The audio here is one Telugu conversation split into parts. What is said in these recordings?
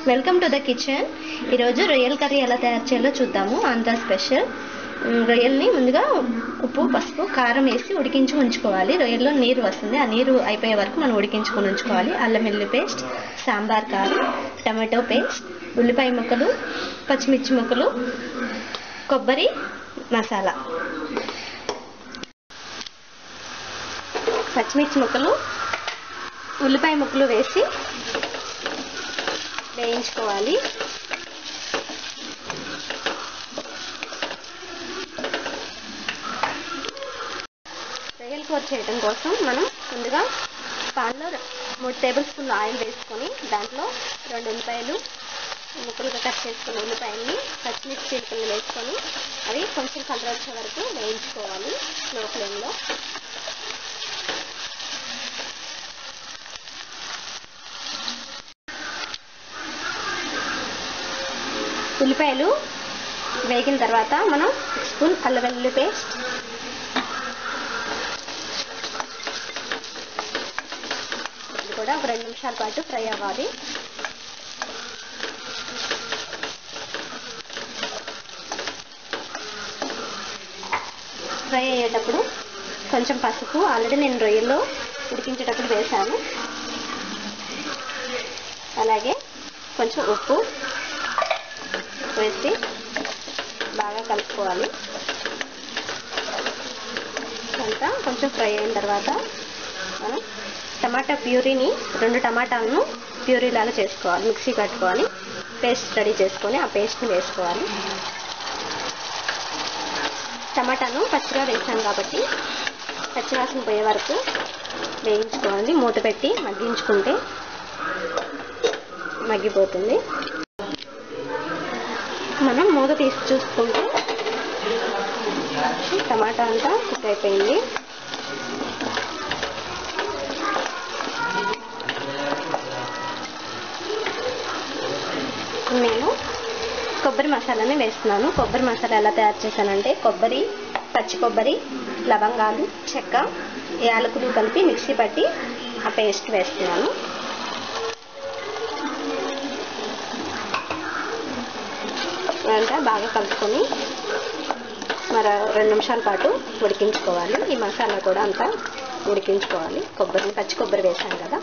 వెల్కమ్ టు ద కిచెన్ ఈరోజు రొయ్యల కర్రీ ఎలా తయారు చేయాలో చూద్దాము ఆంధ్ర స్పెషల్ మ్, రొయ్యల్ని ముందుగా ఉప్పు పసుపు కారం వేసి ఉడికించి ఉంచుకోవాలి రొయ్యల్లో నీరు వస్తుంది ఆ నీరు అయిపోయే వరకు మనం ఉడికించుకొని ఉంచుకోవాలి అల్లం వెల్లుల్లి పేస్ట్ సాంబార్ కారం టమాటో పేస్ట్ ఉల్లిపాయ ముక్కలు పచ్చిమిర్చి ముక్కలు కొబ్బరి మసాలా పచ్చిమిర్చి ముక్కలు ఉల్లిపాయ ముక్కలు వేసి వేయించుకోవాలి రొయ్యల కూర చేయడం కోసం మనం ముందుగా పాన్లో మూడు టేబుల్ స్పూన్లు ఆయిల్ వేసుకొని దాంట్లో రెండు ఉల్లిపాయలు ముక్కలుగా కట్ చేసుకున్న ఉల్లిపాయల్ని పచ్చిమిర్చి చీలికలు వేసుకొని అవి కొంచెం కలర్ వచ్చే వరకు వేయించుకోవాలి స్లో ఫ్లేమ్లో ఉల్లిపాయలు వేగిన తర్వాత మనం ఒక స్పూన్ అల్లం వెల్లుల్లి పేస్ట్ ఇది కూడా ఒక రెండు నిమిషాల పాటు ఫ్రై అవ్వాలి ఫ్రై అయ్యేటప్పుడు కొంచెం పసుపు ఆల్రెడీ నేను రొయ్యల్లో ఉడికించేటప్పుడు వేశాను అలాగే కొంచెం ఉప్పు వేసి బాగా కలుపుకోవాలి అంతా కొంచెం ఫ్రై అయిన తర్వాత మనం టమాటా ప్యూరీని రెండు టమాటాలను ప్యూరీ లాగా చేసుకోవాలి మిక్సీ కట్టుకొని పేస్ట్ రెడీ చేసుకొని ఆ పేస్ట్ని వేసుకోవాలి టమాటాను పచ్చిగా వేసాం కాబట్టి పచ్చివాసన పోయే వరకు వేయించుకోవాలి మూత పెట్టి మగ్గించుకుంటే మగ్గిపోతుంది మనం మూత తీసి చూసుకుంటే టమాటా అంతా కుక్ అయిపోయింది నేను కొబ్బరి మసాలాని వేస్తున్నాను కొబ్బరి మసాలా ఎలా తయారు చేశానంటే కొబ్బరి పచ్చి కొబ్బరి లవంగాలు చెక్క యాలకులు కలిపి మిక్సీ పట్టి ఆ పేస్ట్ వేస్తున్నాను అంతా బాగా కలుపుకొని మరి రెండు నిమిషాల పాటు ఉడికించుకోవాలి ఈ మసాలా కూడా అంతా ఉడికించుకోవాలి కొబ్బరిని పచ్చి కొబ్బరి వేసాం కదా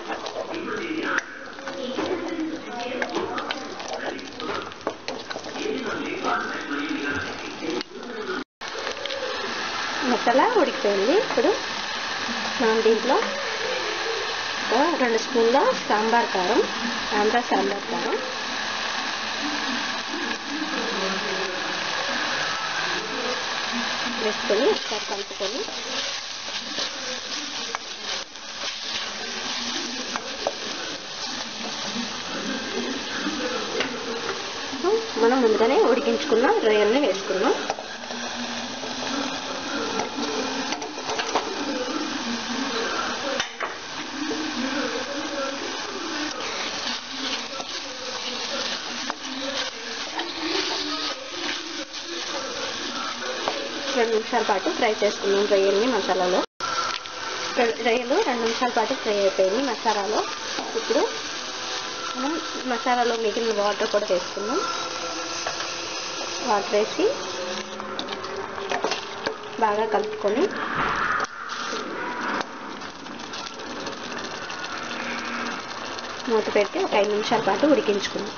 మసాలా ఉడికిపోయింది ఇప్పుడు మనం దీంట్లో ఒక రెండు స్పూన్ల సాంబార్ కారం ఆంధ్ర సాంబార్ కారం వేసుకొని ఒకసారి కలుపుకొని మనం ముందుగానే ఉడికించుకున్న రొయ్యల్ని వేసుకున్నాం రెండు నిమిషాల పాటు ఫ్రై చేసుకున్నాం రొయ్యల్ని మసాలాలో రొ- రొయ్యలు రెండు నిమిషాల పాటు ఫ్రై అయిపోయింది మసాలాలో ఇప్పుడు మనం మసాలాలో మిగిలిన వాటర్ కూడా వేసుకున్నాం వాటర్ వేసి బాగా కలుపుకొని మూత పెట్టి ఒక ఐదు నిమిషాల పాటు ఉడికించుకున్నాం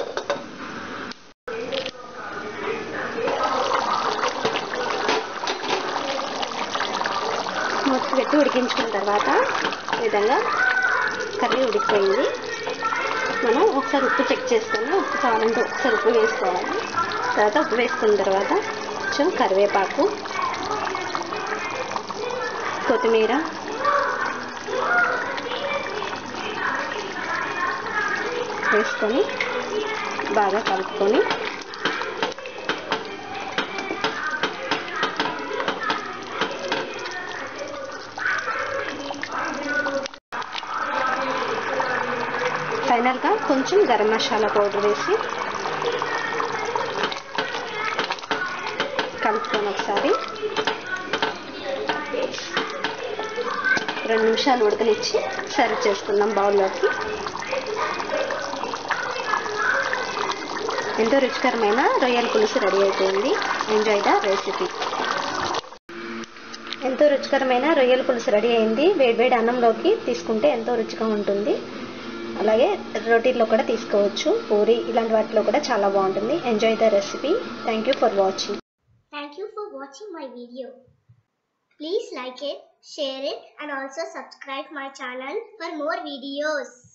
మూత పెట్టి ఉడికించుకున్న తర్వాత ఈ విధంగా కర్రీ ఉడికిపోయింది మనం ఒకసారి ఉప్పు చెక్ చేసుకొని ఉప్పు కావాలంటే ఒకసారి ఉప్పు వేసుకోవాలి తర్వాత ఉప్పు వేసుకున్న తర్వాత కొంచెం కరివేపాకు కొత్తిమీర వేసుకొని బాగా కలుపుకొని ఫైనల్గా కొంచెం గరం మసాలా పౌడర్ వేసి కలుపుకొని ఒకసారి రెండు నిమిషాలు ఉడకనిచ్చి సర్వ్ చేసుకుందాం బౌల్లోకి ఎంతో రుచికరమైన రొయ్యల పులుసు రెడీ అయిపోయింది ఎంజాయ్ ద రెసిపీ ఎంతో రుచికరమైన రొయ్యల పులుసు రెడీ అయింది వేడివేడి అన్నంలోకి తీసుకుంటే ఎంతో రుచిగా ఉంటుంది అలాగే రోటీల్లో కూడా తీసుకోవచ్చు పూరి ఇలాంటి వాటిలో కూడా చాలా బాగుంటుంది enjoy the recipe thank you for watching Thank you for watching my video. Please like it, share it and also subscribe my channel for more videos.